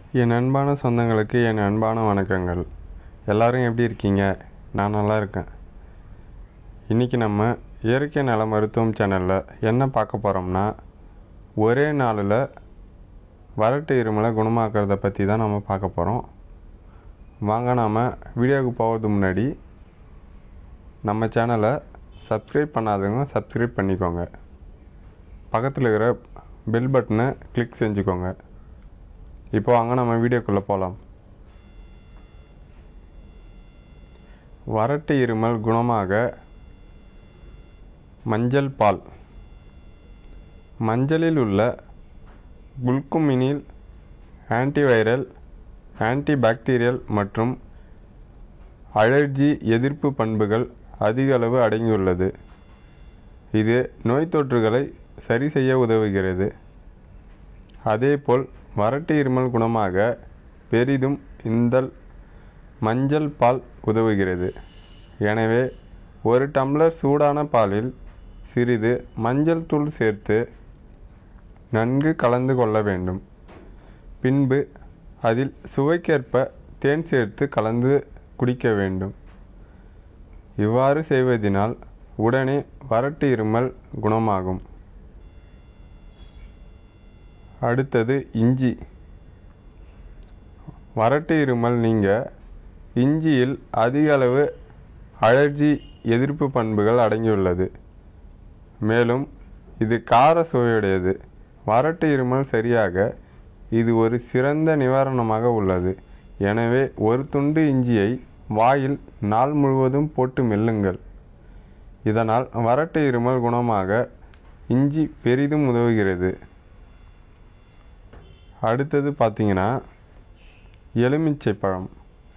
என் அன்பான சொந்தங்களுக்கு என் அன்பான வணக்கங்கள் எல்லாரும் எப்படி இருக்கீங்க நான் நல்லா இருக்கேன் இன்றைக்கி நம்ம இயற்கை நல மருத்துவம் சேனலில் என்ன பார்க்க போகிறோம்னா ஒரே நாளில் வறட்டு இருமலை குணமாக்கிறத பற்றி தான் நம்ம பார்க்க போகிறோம் வாங்க நாம் வீடியோவுக்கு போகிறதுக்கு முன்னாடி நம்ம சேனலை சப்ஸ்கிரைப் பண்ணாதவங்க சப்ஸ்கிரைப் பண்ணிக்கோங்க பக்கத்தில் இருக்கிற பெல் பட்டனை கிளிக் செஞ்சுக்கோங்க இப்போ வாங்க நம்ம வீடியோக்குள்ளே போகலாம் வறட்டு இருமல் குணமாக மஞ்சள் பால் மஞ்சளில் உள்ள குல்குமினில் ஆன்டிவைரல் ஆன்டிபாக்டீரியல் மற்றும் அலர்ஜி எதிர்ப்பு பண்புகள் அதிக அளவு அடங்கியுள்ளது இது நோய் தொற்றுகளை சரி செய்ய உதவுகிறது அதேபோல் வறட்டு இருமல் குணமாக பெரிதும் இந்த மஞ்சள் பால் உதவுகிறது எனவே ஒரு டம்ளர் சூடான பாலில் சிறிது மஞ்சள் தூள் சேர்த்து நன்கு கலந்து கொள்ள வேண்டும் பின்பு அதில் சுவைக்கேற்ப தேன் சேர்த்து கலந்து குடிக்க வேண்டும் இவ்வாறு செய்வதினால் உடனே வறட்டு இருமல் குணமாகும் அடுத்தது இஞ்சி வறட்டு இருமல் நீங்க இஞ்சியில் அதிக அளவு அலர்ஜி எதிர்ப்பு பண்புகள் அடங்கியுள்ளது மேலும் இது கார சுவையுடையது வறட்டு இருமல் சரியாக இது ஒரு சிறந்த நிவாரணமாக உள்ளது எனவே ஒரு துண்டு இஞ்சியை வாயில் நாள் முழுவதும் போட்டு மெல்லுங்கள் இதனால் வறட்டு இருமல் குணமாக இஞ்சி பெரிதும் உதவுகிறது அடுத்தது பார்த்தீங்கன்னா எலுமிச்சை பழம்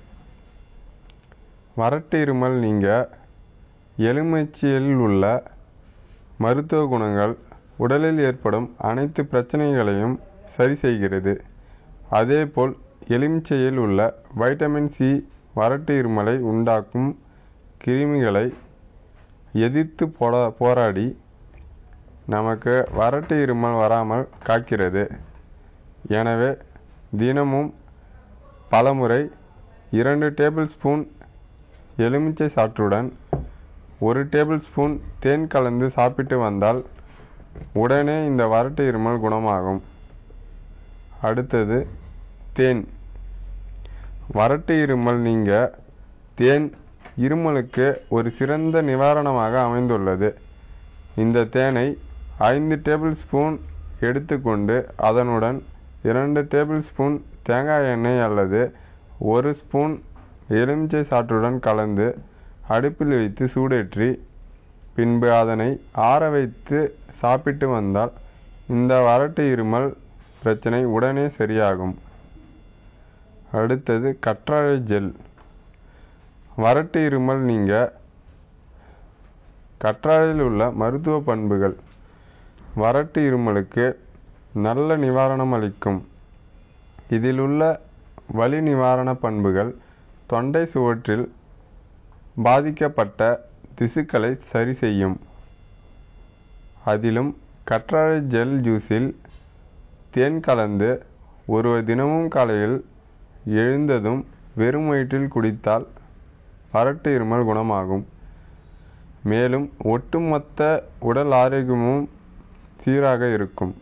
வறட்டு இருமல் நீங்க எலுமிச்சையில் உள்ள மருத்துவ குணங்கள் உடலில் ஏற்படும் அனைத்து பிரச்சனைகளையும் சரி செய்கிறது அதேபோல் எலுமிச்சையில் உள்ள வைட்டமின் சி வறட்டு இருமலை உண்டாக்கும் கிருமிகளை எதிர்த்து போட போராடி நமக்கு வறட்டு இருமல் வராமல் காக்கிறது எனவே தினமும் பலமுறை இரண்டு டேபிள் ஸ்பூன் எலுமிச்சை சாற்றுடன் ஒரு டேபிள் ஸ்பூன் தேன் கலந்து சாப்பிட்டு வந்தால் உடனே இந்த வறட்டு இருமல் குணமாகும் அடுத்தது தேன் வறட்டு இருமல் நீங்க தேன் இருமலுக்கு ஒரு சிறந்த நிவாரணமாக அமைந்துள்ளது இந்த தேனை ஐந்து டேபிள் ஸ்பூன் எடுத்துக்கொண்டு அதனுடன் இரண்டு டேபிள் ஸ்பூன் தேங்காய் எண்ணெய் அல்லது ஒரு ஸ்பூன் எலுமிச்சை சாற்றுடன் கலந்து அடுப்பில் வைத்து சூடேற்றி பின்பு அதனை ஆற வைத்து சாப்பிட்டு வந்தால் இந்த வறட்டு இருமல் பிரச்சனை உடனே சரியாகும் அடுத்தது கற்றாழை ஜெல் வறட்டு இருமல் நீங்க கற்றாழையில் உள்ள மருத்துவ பண்புகள் வறட்டு இருமலுக்கு நல்ல நிவாரணம் அளிக்கும் இதில் உள்ள வலி நிவாரண பண்புகள் தொண்டை சுவற்றில் பாதிக்கப்பட்ட திசுக்களை சரி செய்யும் அதிலும் கற்றாழை ஜெல் ஜூஸில் தேன் கலந்து ஒருவர் தினமும் காலையில் எழுந்ததும் வெறும் வயிற்றில் குடித்தால் வறட்டு இருமல் குணமாகும் மேலும் ஒட்டுமொத்த உடல் ஆரோக்கியமும் சீராக இருக்கும்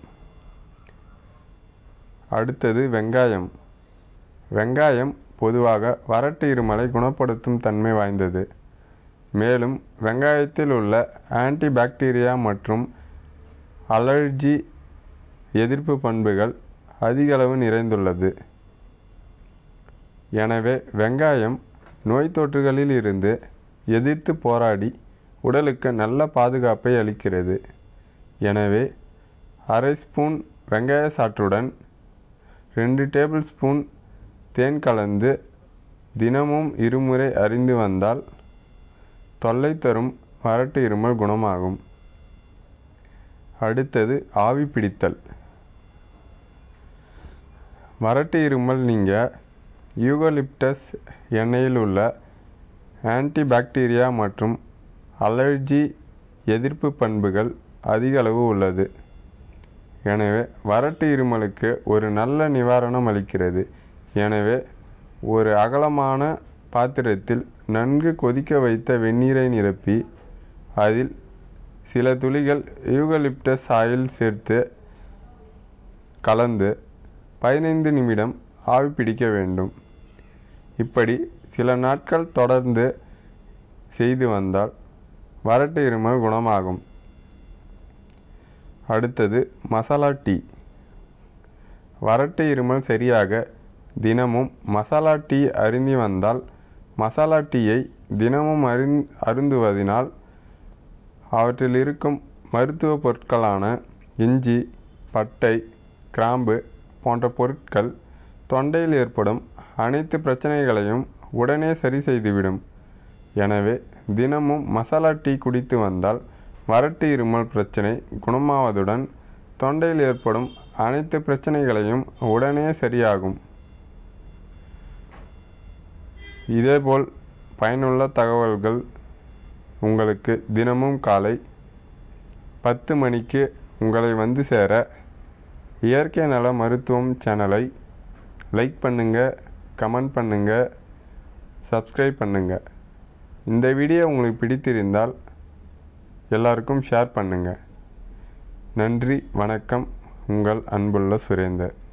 அடுத்தது வெங்காயம் வெங்காயம் பொதுவாக வறட்டு இருமலை குணப்படுத்தும் தன்மை வாய்ந்தது மேலும் வெங்காயத்தில் உள்ள ஆன்டிபாக்டீரியா மற்றும் அலர்ஜி எதிர்ப்பு பண்புகள் அதிகளவு நிறைந்துள்ளது எனவே வெங்காயம் நோய் தொற்றுகளில் இருந்து எதிர்த்து போராடி உடலுக்கு நல்ல பாதுகாப்பை அளிக்கிறது எனவே அரை ஸ்பூன் வெங்காய சாற்றுடன் ரெண்டு டேபிள் ஸ்பூன் தேன் கலந்து தினமும் இருமுறை அறிந்து வந்தால் தொல்லை தரும் வறட்டு இருமல் குணமாகும் அடுத்தது ஆவி பிடித்தல் வறட்டு இருமல் நீங்க யூகலிப்டஸ் எண்ணெயில் உள்ள ஆன்டிபாக்டீரியா மற்றும் அலர்ஜி எதிர்ப்பு பண்புகள் அதிக அளவு உள்ளது எனவே வறட்டு இருமலுக்கு ஒரு நல்ல நிவாரணம் அளிக்கிறது எனவே ஒரு அகலமான பாத்திரத்தில் நன்கு கொதிக்க வைத்த வெந்நீரை நிரப்பி அதில் சில துளிகள் யூகலிப்டஸ் ஆயில் சேர்த்து கலந்து பதினைந்து நிமிடம் ஆவி பிடிக்க வேண்டும் இப்படி சில நாட்கள் தொடர்ந்து செய்து வந்தால் வறட்டு இருமல் குணமாகும் அடுத்தது மசாலா டீ வறட்டு இருமல் சரியாக தினமும் மசாலா டீ அருந்தி வந்தால் மசாலா டீயை தினமும் அருந் அருந்துவதினால் அவற்றில் இருக்கும் மருத்துவ பொருட்களான இஞ்சி பட்டை கிராம்பு போன்ற பொருட்கள் தொண்டையில் ஏற்படும் அனைத்து பிரச்சனைகளையும் உடனே சரி செய்துவிடும் எனவே தினமும் மசாலா டீ குடித்து வந்தால் வறட்டு இருமல் பிரச்சனை குணமாவதுடன் தொண்டையில் ஏற்படும் அனைத்து பிரச்சனைகளையும் உடனே சரியாகும் இதேபோல் பயனுள்ள தகவல்கள் உங்களுக்கு தினமும் காலை பத்து மணிக்கு உங்களை வந்து சேர இயற்கை நல மருத்துவம் சேனலை லைக் பண்ணுங்கள் கமெண்ட் பண்ணுங்கள் சப்ஸ்கிரைப் பண்ணுங்கள் இந்த வீடியோ உங்களுக்கு பிடித்திருந்தால் எல்லாருக்கும் ஷேர் பண்ணுங்கள் நன்றி வணக்கம் உங்கள் அன்புள்ள சுரேந்தர்